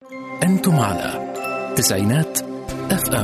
أنتم على تسعينات اف ام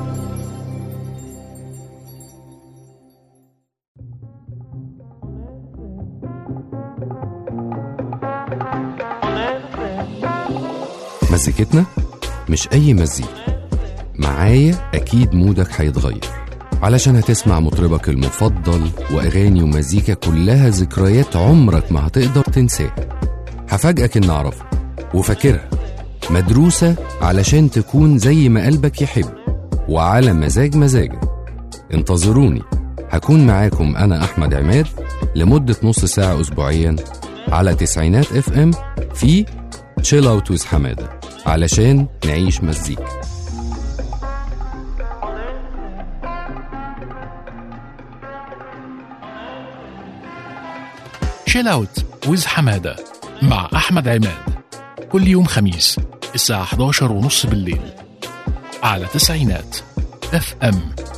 مزيكتنا مش أي مزيكا معايا أكيد مودك هيتغير علشان هتسمع مطربك المفضل وأغاني ومزيكا كلها ذكريات عمرك ما هتقدر تنساها هفاجئك إن أعرفها وفاكرها مدروسة علشان تكون زي ما قلبك يحب وعلى مزاج مزاجك انتظروني هكون معاكم أنا أحمد عماد لمدة نص ساعة أسبوعيا على تسعينات اف ام في تشيل اوت ويز حماده علشان نعيش مزيكا شيل اوت ويز حمادة مع أحمد عماد كل يوم خميس الساعة 11 ونص بالليل على تسعينات اف ام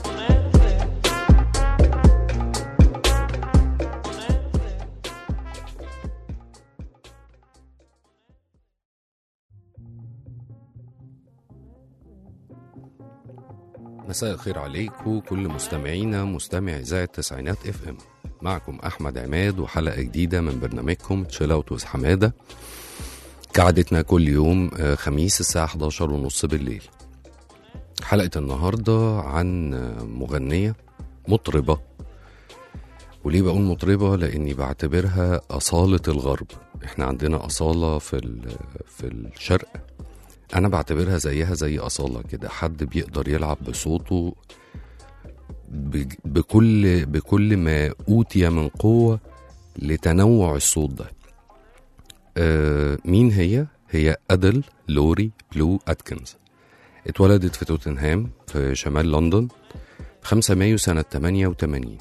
مساء الخير عليكم كل مستمعينا مستمع إذاعة تسعينات اف ام معكم أحمد عماد وحلقة جديدة من برنامجكم تشيل اوت ويز حمادة كعادتنا كل يوم آه، خميس الساعة 11 ونص بالليل حلقة النهاردة عن آه، مغنية مطربة وليه بقول مطربة لأني بعتبرها أصالة الغرب احنا عندنا أصالة في, ال- في الشرق أنا بعتبرها زيها زي أصالة كده حد بيقدر يلعب بصوته بج- بكل بكل ما أوتي من قوة لتنوع الصوت ده آه مين هي؟ هي أدل لوري بلو أتكنز اتولدت في توتنهام في شمال لندن 5 مايو سنة 88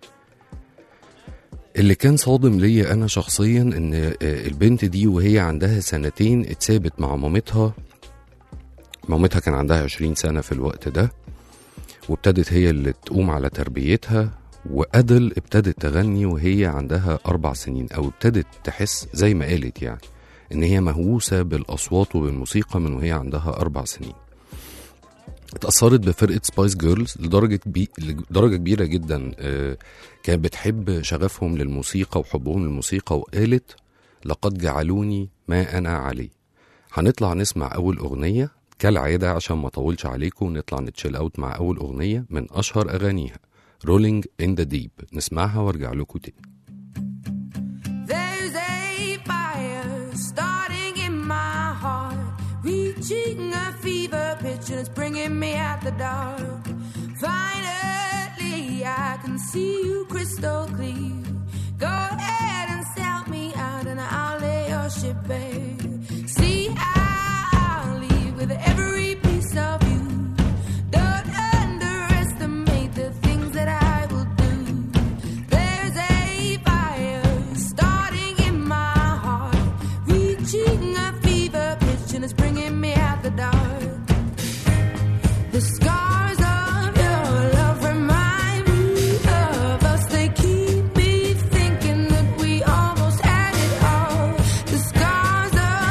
اللي كان صادم ليا أنا شخصيا إن آه، البنت دي وهي عندها سنتين اتسابت مع مامتها مامتها كان عندها 20 سنة في الوقت ده وابتدت هي اللي تقوم على تربيتها وأدل ابتدت تغني وهي عندها أربع سنين أو ابتدت تحس زي ما قالت يعني إن هي مهووسة بالأصوات وبالموسيقى من وهي عندها أربع سنين اتأثرت بفرقة سبايس جيرلز لدرجة بي... لدرجة كبيرة جدا آه، كانت بتحب شغفهم للموسيقى وحبهم للموسيقى وقالت لقد جعلوني ما أنا عليه هنطلع نسمع أول أغنية كالعادة عشان ما أطولش عليكم نطلع نتشيل أوت مع أول أغنية من أشهر أغانيها رولينج إن ذا ديب نسمعها وارجع لكم تاني There's a fire starting in my heart, reaching a fever pitch, and it's bringing me out the dark. Finally, I can see you crystal clear. Go ahead and sell me out, and I'll lay your ship bare. See, I'll leave with every piece of you. Don't underestimate the things that I will do. There's a fire starting in my heart, reaching a fever pitch, and it's bringing me out the dark. The scars of your love remind me of us. They keep me thinking that we almost had it all. The scars of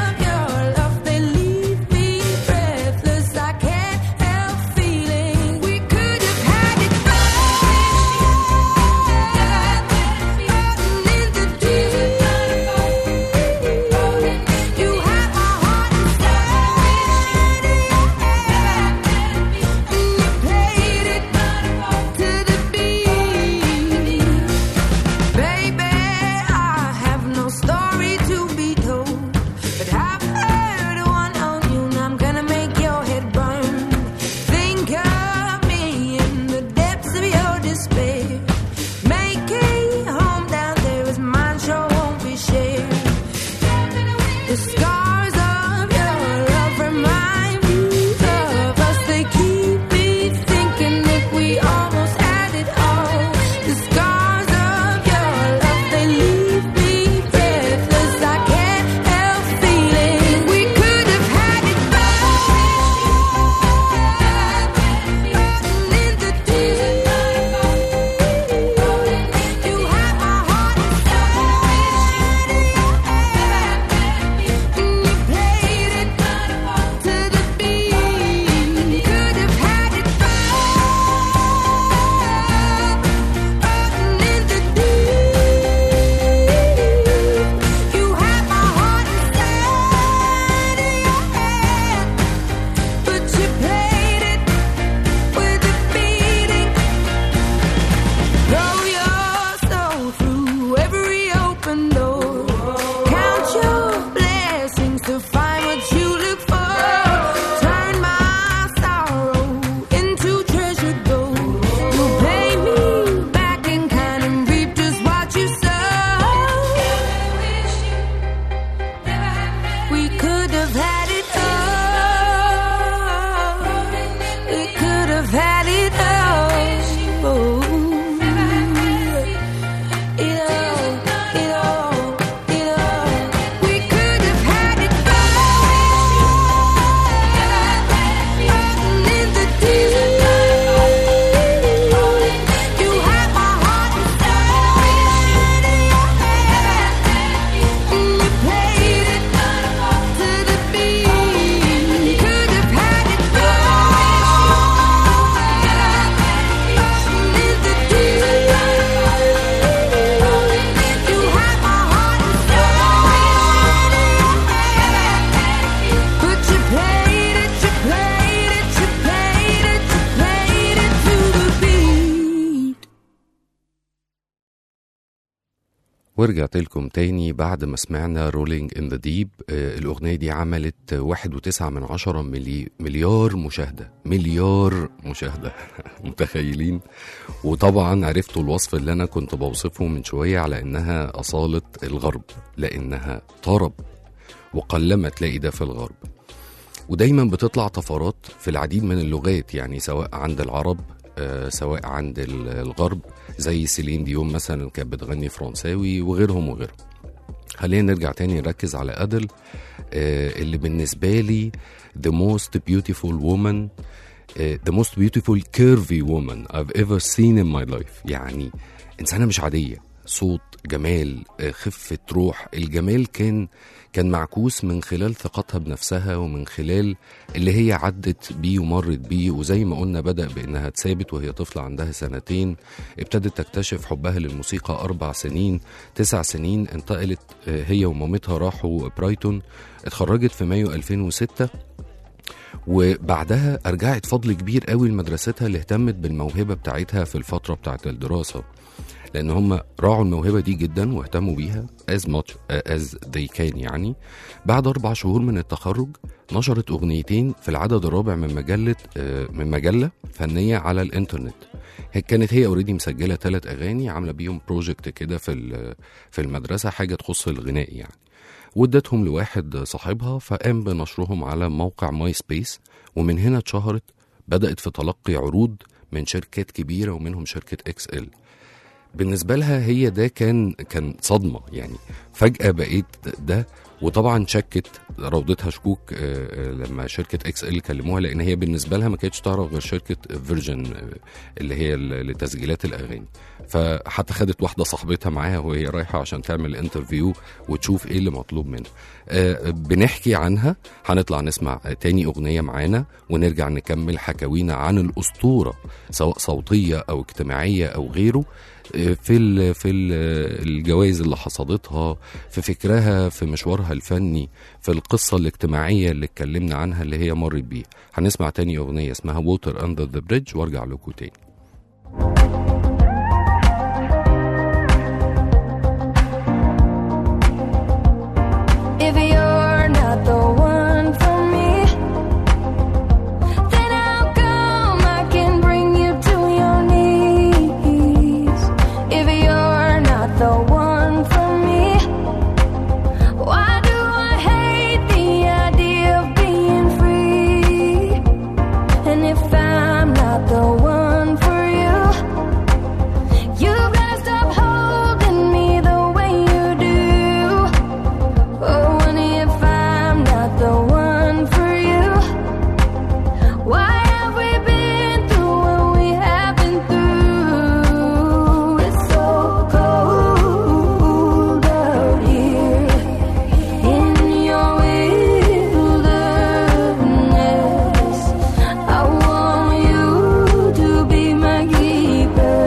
ورجعت لكم تاني بعد ما سمعنا رولينج ان ذا ديب الأغنية دي عملت واحد وتسعة من عشرة ملي مليار مشاهدة مليار مشاهدة متخيلين وطبعا عرفتوا الوصف اللي أنا كنت بوصفه من شوية على إنها أصالة الغرب لأنها طرب وقلما تلاقي ده في الغرب ودايما بتطلع طفرات في العديد من اللغات يعني سواء عند العرب آه، سواء عند ال- الغرب زي سيلين ديون مثلا كانت بتغني فرنساوي وغيرهم وغيرهم خلينا نرجع تاني نركز على أدل آه، اللي بالنسبة لي the most beautiful woman آه، the most beautiful curvy woman I've ever seen in my life يعني إنسانة مش عادية صوت جمال آه، خفة روح الجمال كان كان معكوس من خلال ثقتها بنفسها ومن خلال اللي هي عدت بيه ومرت بيه وزي ما قلنا بدأ بإنها اتثابت وهي طفلة عندها سنتين ابتدت تكتشف حبها للموسيقى أربع سنين تسع سنين انتقلت آه، هي ومامتها راحوا برايتون اتخرجت في مايو 2006 وبعدها رجعت فضل كبير قوي لمدرستها اللي اهتمت بالموهبة بتاعتها في الفترة بتاعت الدراسة لان هم راعوا الموهبه دي جدا واهتموا بيها as much as they can يعني بعد اربع شهور من التخرج نشرت اغنيتين في العدد الرابع من مجله آه، من مجله فنيه على الانترنت هي- كانت هي اوريدي مسجله ثلاث اغاني عامله بيهم بروجكت كده في ال- في المدرسه حاجه تخص الغناء يعني وادتهم لواحد صاحبها فقام بنشرهم على موقع ماي سبيس ومن هنا اتشهرت بدات في تلقي عروض من شركات كبيره ومنهم شركه اكس ال بالنسبه لها هي ده كان كان صدمه يعني فجاه بقيت ده وطبعا شكت روضتها شكوك آه، آه، لما شركه اكس ال كلموها لان هي بالنسبه لها ما كانتش تعرف غير شركه فيرجن اللي هي ل- لتسجيلات الاغاني فحتى خدت واحده صاحبتها معاها وهي رايحه عشان تعمل انترفيو وتشوف ايه اللي مطلوب منها آه، بنحكي عنها هنطلع نسمع تاني اغنيه معانا ونرجع نكمل حكاوينا عن الاسطوره سواء صوتيه او اجتماعيه او غيره في ال في ال الجوائز اللي حصدتها في فكرها في مشوارها الفني في القصة الاجتماعية اللي اتكلمنا عنها اللي هي مرت بيها هنسمع تاني أغنية اسمها ووتر أندر ذا بريدج وارجع لكم تاني If you're not the one for me, then how come I can bring you to your knees? If you're not the one for me, why do I hate the idea of being free? And if I'm not the one for you, you gotta stop holding me the way you do. Oh, and if I'm not the one for you, why have we been through what we have been through? It's so cold out here in your wilderness. I want you to be my keeper,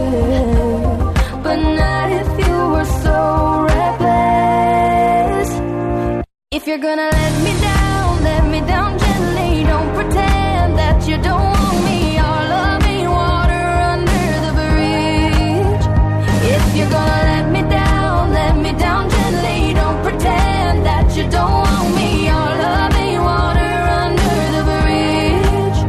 but not if you were so reckless. If you're gonna let me down, let me down gently. Don't pretend that you don't want me. Our love ain't water under the bridge. If you're gonna let me down, let me down gently. Don't pretend that you don't want me. Our love ain't water under the bridge.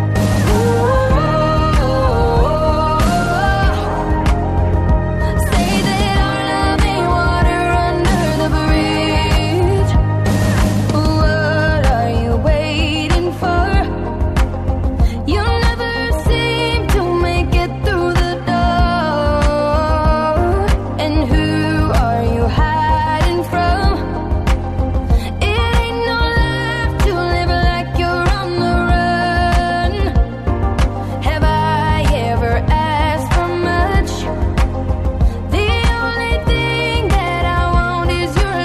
Say that our love ain't water under the bridge. What are you waiting for? You never seem to make it through the door. And who are you hiding from? It ain't no life to live like you're on the run. Have I ever asked for much? The only thing that I want is your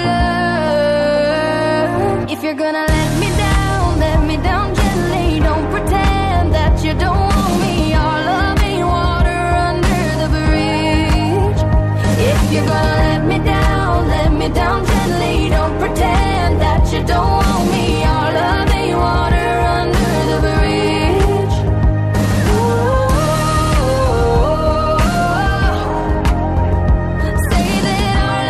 love. If you're gonna let me down, let me down gently. Don't pretend that you don't want me. Our love ain't water under the bridge. If you're gonna let me down, let me down gently. Don't pretend that you don't want me. Our love ain't water under the bridge. Say that our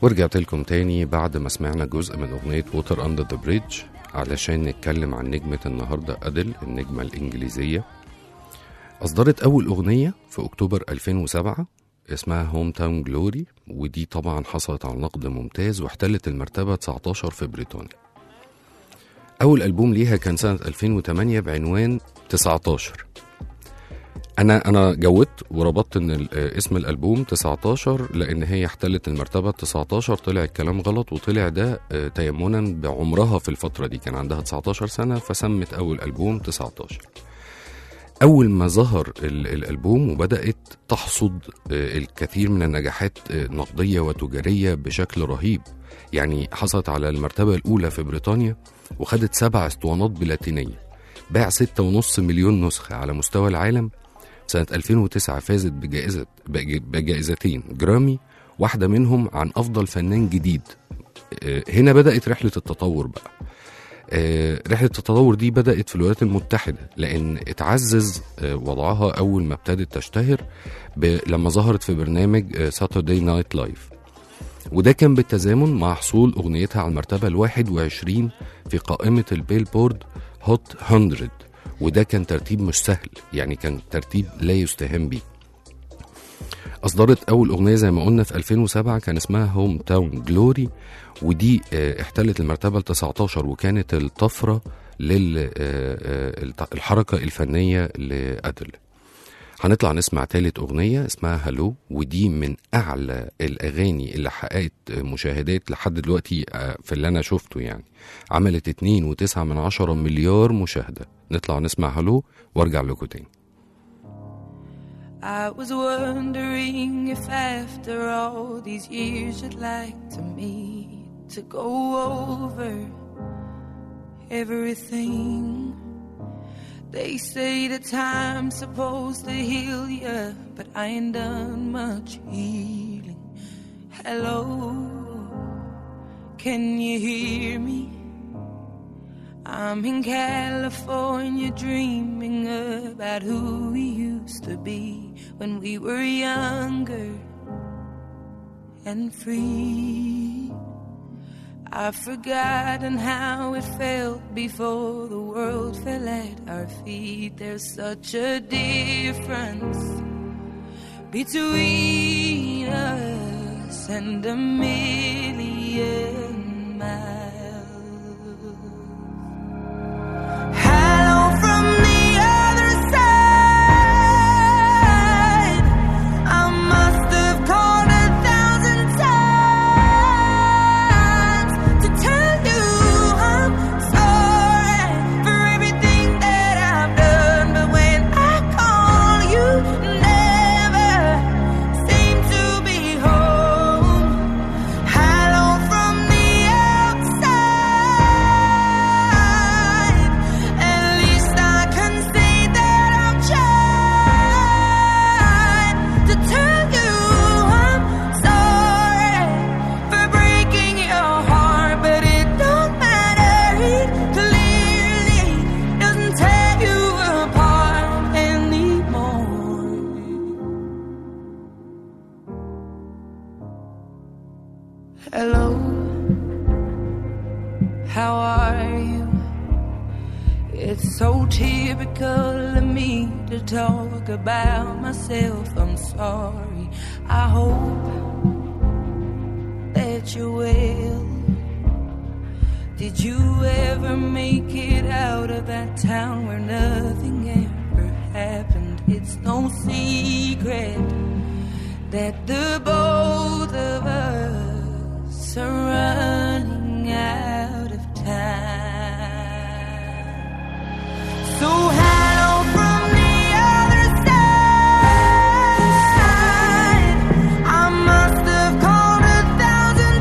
ورجعت لكم تاني بعد ما سمعنا جزء من أغنية ووتر أندر ذا بريدج علشان نتكلم عن نجمة النهاردة أدل النجمة الإنجليزية أصدرت أول أغنية في أكتوبر 2007 اسمها هوم تاون جلوري ودي طبعا حصلت على نقد ممتاز واحتلت المرتبة 19 في بريطانيا أول ألبوم ليها كان سنة 2008 بعنوان 19 انا انا جودت وربطت ان ال- آه، اسم الالبوم 19 لان هي احتلت المرتبه 19 طلع الكلام غلط وطلع ده آه، تيمنا بعمرها في الفتره دي كان عندها 19 سنه فسمت اول البوم 19 اول ما ظهر ال- الالبوم وبدات تحصد آه، الكثير من النجاحات آه، نقديه وتجاريه بشكل رهيب يعني حصلت على المرتبه الاولى في بريطانيا وخدت سبع اسطوانات بلاتينيه باع 6.5 مليون نسخه على مستوى العالم سنة 2009 فازت بجائزة بج- بجائزتين جرامي واحدة منهم عن أفضل فنان جديد آه، هنا بدأت رحلة التطور بقى آه، رحلة التطور دي بدأت في الولايات المتحدة لأن اتعزز آه، وضعها أول ما ابتدت تشتهر ب- لما ظهرت في برنامج ساتردي نايت لايف وده كان بالتزامن مع حصول أغنيتها على المرتبة الواحد وعشرين في قائمة البيلبورد هوت 100 وده كان ترتيب مش سهل يعني كان ترتيب لا يستهان به أصدرت أول أغنية زي ما قلنا في 2007 كان اسمها هوم تاون جلوري ودي آه، احتلت المرتبة ال 19 وكانت الطفرة للحركة الفنية لأدل هنطلع نسمع تالت أغنية اسمها هالو ودي من أعلى الأغاني اللي حققت مشاهدات لحد دلوقتي آه، في اللي أنا شفته يعني عملت اتنين وتسعة من عشرة مليار مشاهدة نطلع نسمع هالو وارجع لكم تاني I was wondering if after all these years you'd like to meet to go over everything. They say the time's supposed to heal ya, but I ain't done much healing. Hello, can you hear me? I'm in California dreaming about who we used to be when we were younger and free. I've forgotten how it felt before the world fell at our feet. There's such a difference between us and a million miles. Hello from the other side. I must have called a thousand times to tell you I'm sorry for everything that I've done. But when I call, you never seem to be home. Hello from the outside. At least I can say that I've tried to tell you I'm sorry for breaking your heart, but it don't matter. It clearly doesn't tear you apart anymore. Hello, how are you? It's so typical of me to talk about myself. I'm sorry. I hope that you're well. Did you ever make it out of that town where nothing ever happened? It's no secret that the both of us are running out of time. So hello from the other side. I must have called a thousand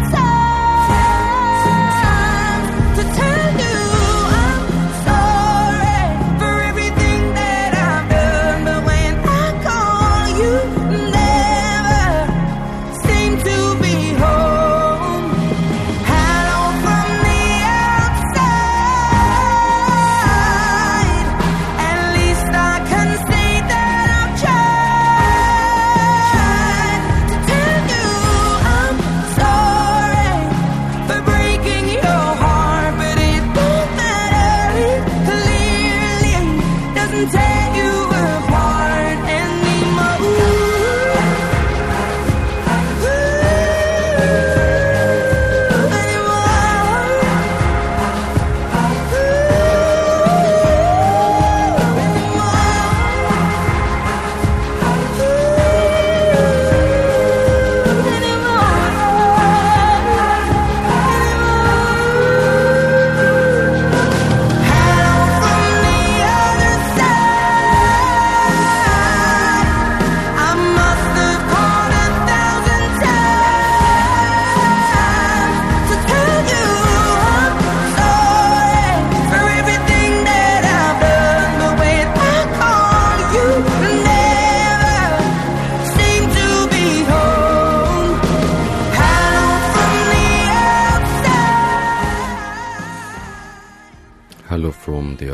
times to tell you I'm sorry for everything that I've done. But when I call, you never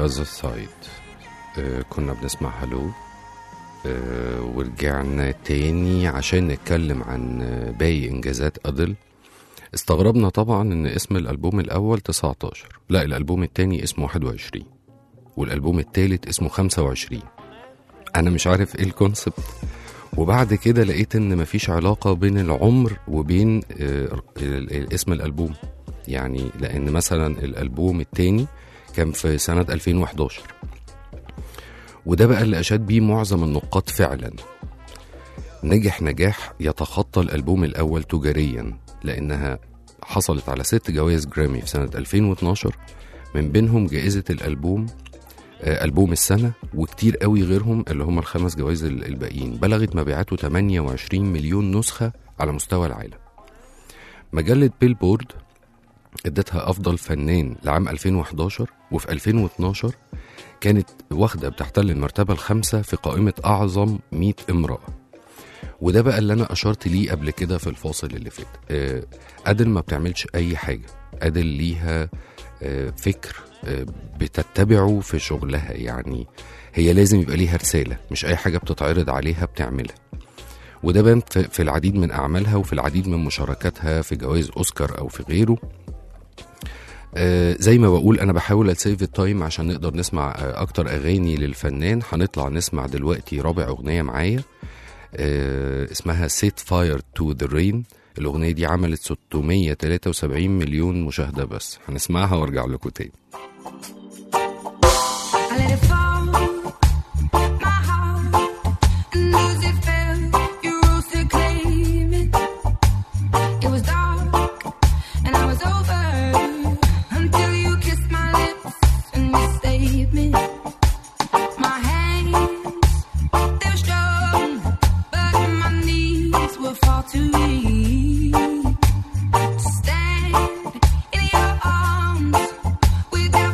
other side آه كنا بنسمع هلو آه ورجعنا تاني عشان نتكلم عن آه، باقي انجازات ادل استغربنا طبعا ان اسم الالبوم الاول 19 لا الالبوم التاني اسمه 21 والالبوم التالت اسمه 25 انا مش عارف ايه الكونسبت وبعد كده لقيت ان مفيش علاقة بين العمر وبين آه، ال- ال- اسم الالبوم يعني لان مثلا الالبوم التاني كان في سنة 2011 وده بقى اللي اشاد بيه معظم النقاد فعلا نجح نجاح يتخطى الالبوم الاول تجاريا لانها حصلت على ست جوائز جرامي في سنة 2012 من بينهم جائزة الالبوم آه، ألبوم السنة وكتير قوي غيرهم اللي هم الخمس جوائز ال- الباقيين بلغت مبيعاته 28 مليون نسخة على مستوى العالم مجلة بيلبورد ادتها أفضل فنان لعام 2011 وفي 2012 كانت واخدة بتحتل المرتبة الخامسة في قائمة أعظم 100 امرأة وده بقى اللي أنا أشرت ليه قبل كده في الفاصل اللي فات آه، أدل ما بتعملش أي حاجة أدل ليها آه، فكر آه، بتتبعه في شغلها يعني هي لازم يبقى ليها رسالة مش أي حاجة بتتعرض عليها بتعملها وده بان في في العديد من أعمالها وفي العديد من مشاركاتها في جوائز أوسكار أو في غيره آه، زي ما بقول انا بحاول اسيف التايم عشان نقدر نسمع آه، اكتر اغاني للفنان هنطلع نسمع دلوقتي رابع اغنيه معايا آه، اسمها سيت فاير تو ذا رين الاغنيه دي عملت 673 مليون مشاهده بس هنسمعها وارجع لكم تاني I let it fall, my heart, and as it fell, you rose to claim it. It was dark, and I was over until you kissed my lips and you saved me. My hands, they were strong, but my knees were far too weak to stand in your arms without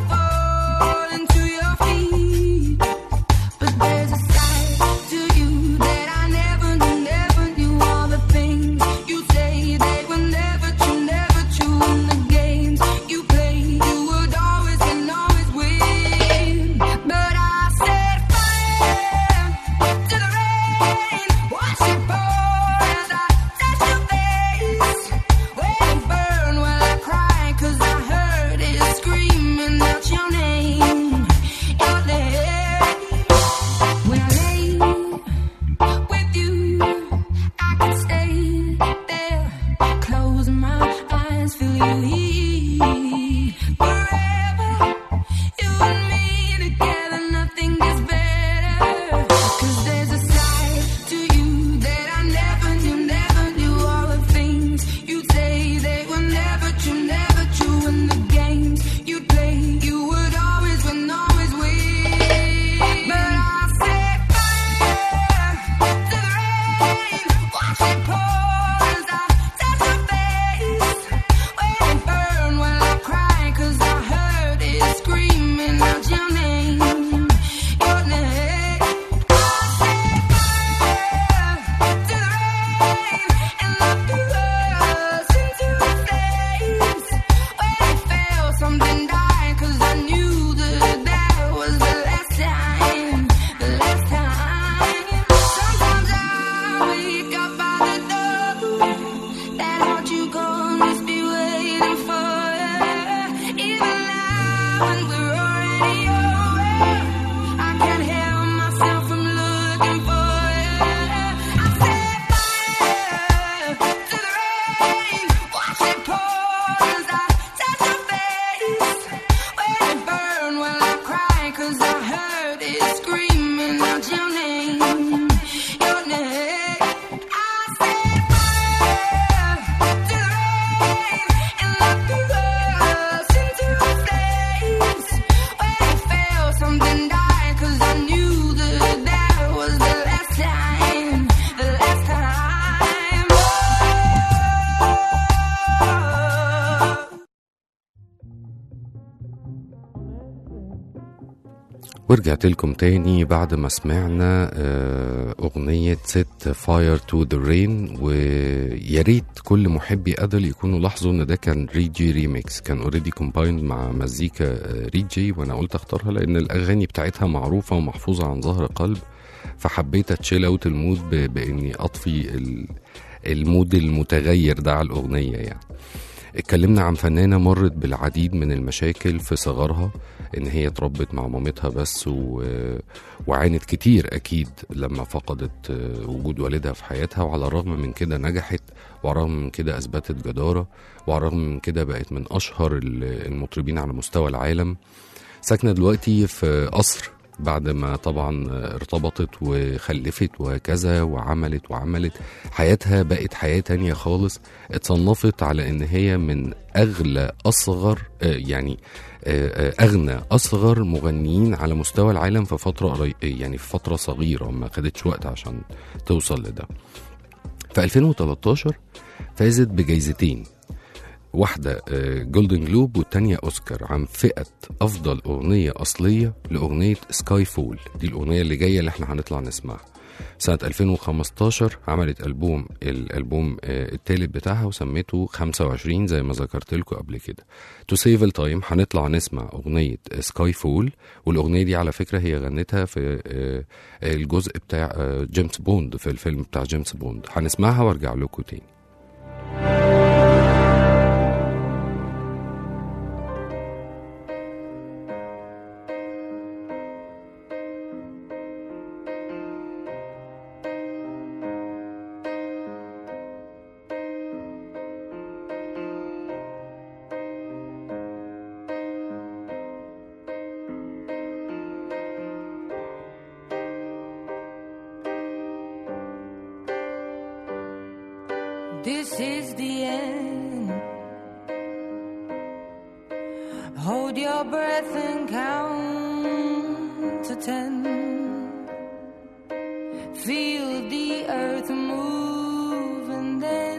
ورجعت لكم تاني بعد ما سمعنا آه، أغنية ست فاير تو ذا رين ويا ريت كل محبي أدل يكونوا لاحظوا إن ده كان ريجي ريميكس كان اوريدي كومبايند مع مزيكا آه، ريجي وأنا قلت أختارها لأن الأغاني بتاعتها معروفة ومحفوظة عن ظهر قلب فحبيت أتشيل أوت المود ب- بإني أطفي ال- المود المتغير ده على الأغنية يعني اتكلمنا عن فنانة مرت بالعديد من المشاكل في صغرها ان هي اتربت مع مامتها بس و... وعانت كتير اكيد لما فقدت آه، وجود والدها في حياتها وعلى الرغم من كده نجحت وعلى الرغم من كده اثبتت جدارة وعلى الرغم من كده بقت من اشهر ال- المطربين على مستوى العالم ساكنة دلوقتي في قصر بعد ما طبعا ارتبطت وخلفت وكذا وعملت وعملت حياتها بقت حياة تانية خالص اتصنفت على ان هي من اغلى اصغر آه، يعني آه، آه، اغنى اصغر مغنيين على مستوى العالم في فتره قري- يعني في فتره صغيره ما خدتش وقت عشان توصل لده في 2013 فازت بجايزتين واحدة جولدن جلوب والتانية أوسكار عن فئة أفضل أغنية أصلية لأغنية سكاي فول دي الأغنية اللي جاية اللي احنا هنطلع نسمعها سنة 2015 عملت ألبوم الألبوم آه، التالت بتاعها وسميته 25 زي ما ذكرت لكم قبل كده تو سيف التايم هنطلع نسمع أغنية سكاي فول والأغنية دي على فكرة هي غنتها في آه، الجزء بتاع آه، جيمس بوند في الفيلم بتاع جيمس بوند هنسمعها وارجع لكم تاني This is the end. Hold your breath and count to ten. Feel the earth move and then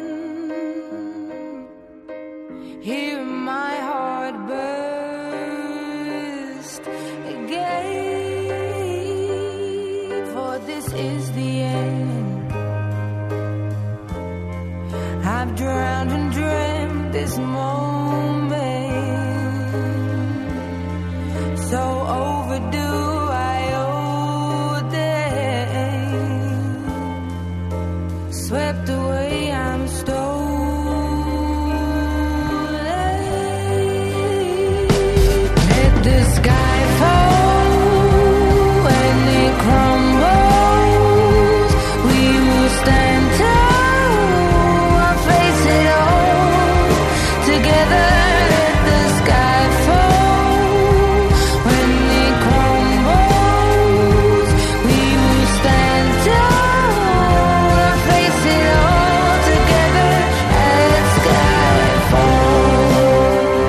hear my heart burst again. For this is the end. I've drowned and dreamt this moment. So overdue, I owe them. Swept away, I'm stolen. Let the sky fall when it crumbles. We will stand tall, I'll face it all together. Let the sky fall when it crumbles. We will stand tall, I'll face it all together. Let sky fall.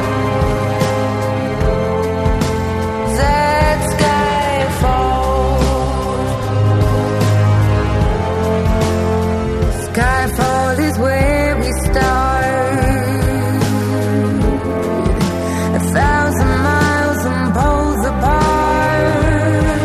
That sky falls. Skyfall is where we start. A thousand miles and poles apart.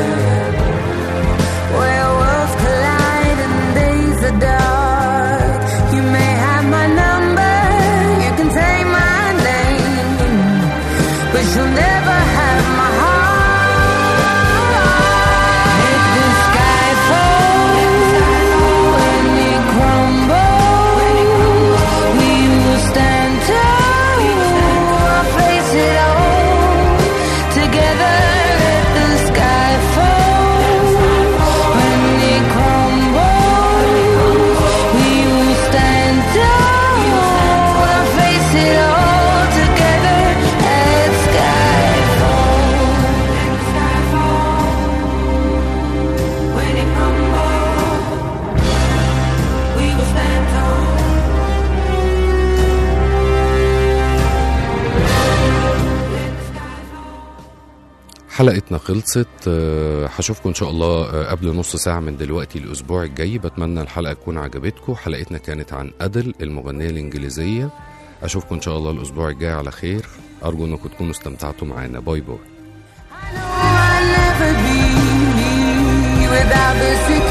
Where worlds collide and days are dark. You may have my number, you can take my name, but you'll never have my heart. Let the sky fall when it crumbles. We will stand tall, I'll face it all together. Let the sky fall when it crumbles. We will stand tall, I'll face it all together. Let sky fall. When it crumbles, we will stand tall. حلقتنا خلصت آه، هشوفكم ان شاء الله آه، قبل نص ساعه من دلوقتي الاسبوع الجاي بتمنى الحلقه تكون عجبتكم حلقتنا كانت عن ادل المغنيه الانجليزيه اشوفكم ان شاء الله الاسبوع الجاي على خير ارجو انكم تكونوا استمتعتوا معانا باي باي I know I never never be me without the city.